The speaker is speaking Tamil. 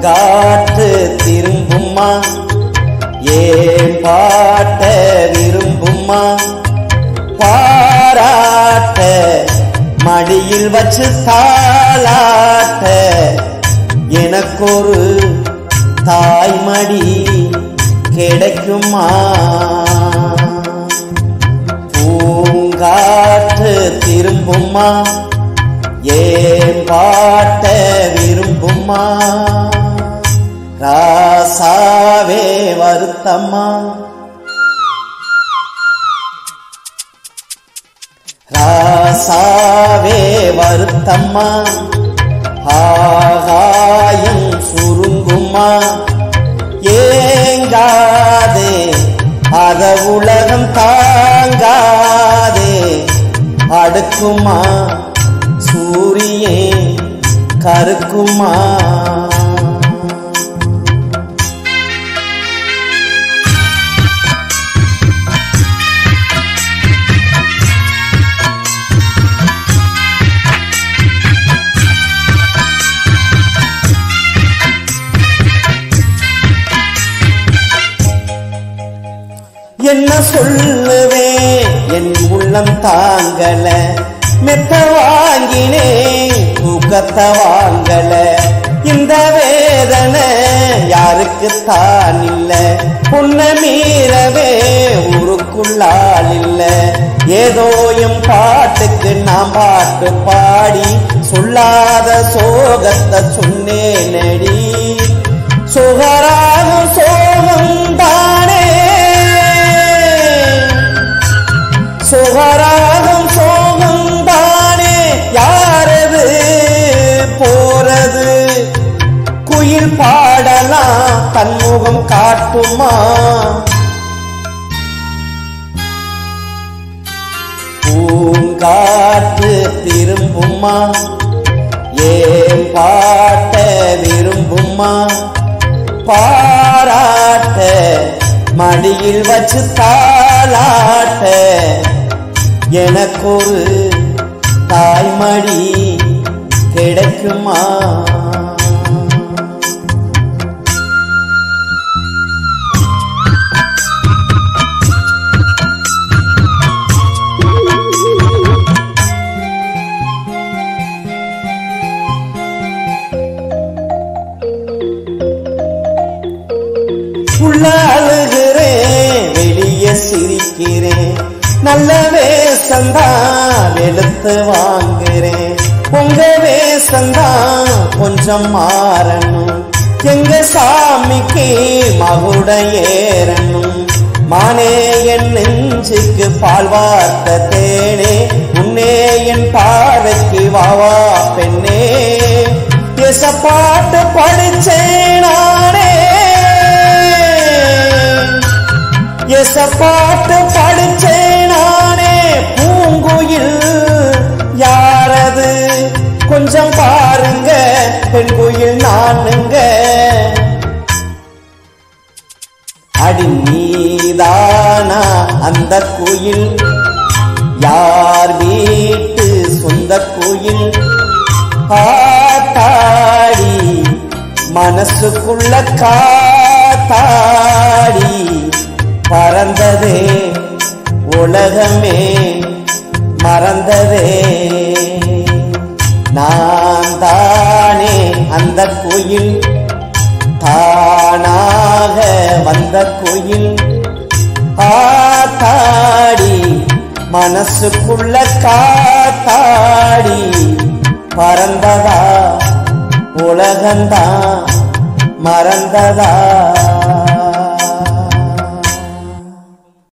பூங்காற்று திரும்புமா ஏன் பாட்ட விரும்புமா பாராட்ட மடியில் வச்சு தாளாட்ட எனக்கொரு தாய்மடி கிடைக்குமா பூங்காற்று திரும்புமா ஏன் பாட்ட விரும்புமா ராசாவே வருத்தம்மா ராசாவே வருத்தம்மா ஆகாயம் சுருங்குமா ஏங்காதே அத உலகம் தாங்காதே அடுக்குமா சூரியன் கருக்குமா என்ன சொல்லுவேன் என் உள்ளம் தாங்கல மெத்த வாங்கினே தூக்கத்தை வாங்கல இந்த வேதனை யாருக்கு தான் இல்ல உன்ன மீறவே ஊருக்குள்ளால் இல்ல ஏதோ என் பாட்டுக்கு நான் பாட்டு பாடி சொல்லாத சோகத்தை சொன்னேனடி சுகராகும் சோகம் தானே சுகராகும் சோகம் தானே யாரது போறது குயில் பாடலாம் தன்முகம் காட்டுமா பூங்காற்று திரும்புமா ஏன் பாட்ட விரும்புமா பாராட்ட மடியில் வச்சு தாளாட்ட எனக்கொரு தாய்மடி கிடைக்குமா உள்ள அழுகிறேன் வெளியே சிரிக்கிறேன் நல்ல வேஷந்தான் எடுத்து வாங்குறேன் உங்க வேஷந்தான் கொஞ்சம் மாறணும் எங்க சாமிக்கு மகுட ஏறணும் மானே என் நெஞ்சுக்கு பால் வார்த்த தேனே உன்னே என் பார்வைக்கு வாவா பெண்ணே எச பாட்டு படிச்சேன் நானே எச பாட்டு படிச்சேன் நானே பூங்குயில் யாரது கொஞ்சம் பாருங்க பெண் குயில் நானுங்க அடி நீதானா அந்த குயில் யார் வீட்டு சொந்த குயில் காத்தாடி மனசுக்குள்ள காத்தாடி பறந்ததே உலகமே மறந்ததே நான் தானே அந்த குயில் தானாக வந்த குயில் காத்தாடி மனசுக்குள்ள காத்தாடி பறந்ததா உலகந்தான் மறந்ததா